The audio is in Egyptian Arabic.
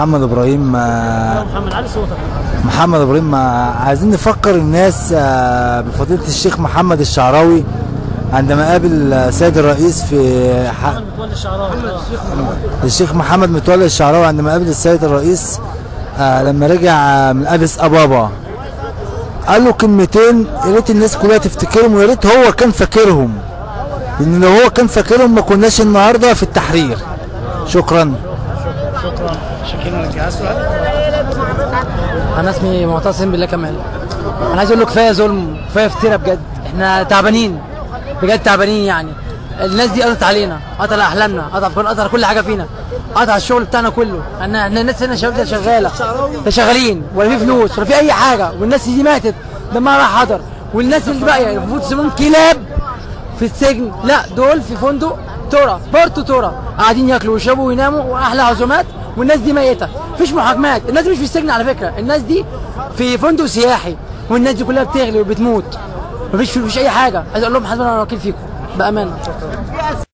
محمد ابراهيم آه، محمد علي صوتك محمد ابراهيم آه، عايزين نفكر الناس آه، بفضيله الشيخ محمد الشعراوي عندما قابل آه، سيد الرئيس في ح- متولي الشعراوي الشيخ محمد متولي الشعراوي عندما قابل السيد الرئيس آه لما رجع آه، من اديس ابابا قال له كلمتين يا ريت الناس كلها تفتكرهم ويا ريت هو كان فاكرهم لان لو هو كان فاكرهم ما كناش النهارده في التحرير شكرا انا اسمي معتصم بالله كمال انا عايز اقول له كفايه ظلم كفايه افتراء بجد احنا تعبانين بجد تعبانين يعني الناس دي قضت علينا قضت على احلامنا قضت على قضت على كل حاجه فينا قضت على الشغل بتاعنا كله احنا احنا الناس هنا شباب ده شغاله ده شغالين ولا في فلوس ولا في اي حاجه والناس دي ماتت دمها راح حضر والناس اللي باقيه المفروض يسموهم كلاب في السجن لا دول في فندق تورا بورتو تورا قاعدين ياكلوا ويشربوا ويناموا واحلى عزومات والناس دي ميته مفيش محاكمات الناس دي مش في السجن على فكره الناس دي في فندق سياحي والناس دي كلها بتغلي وبتموت مفيش مفيش اي حاجه عايز اقول لهم حسبنا الله الوكيل فيكم بامانه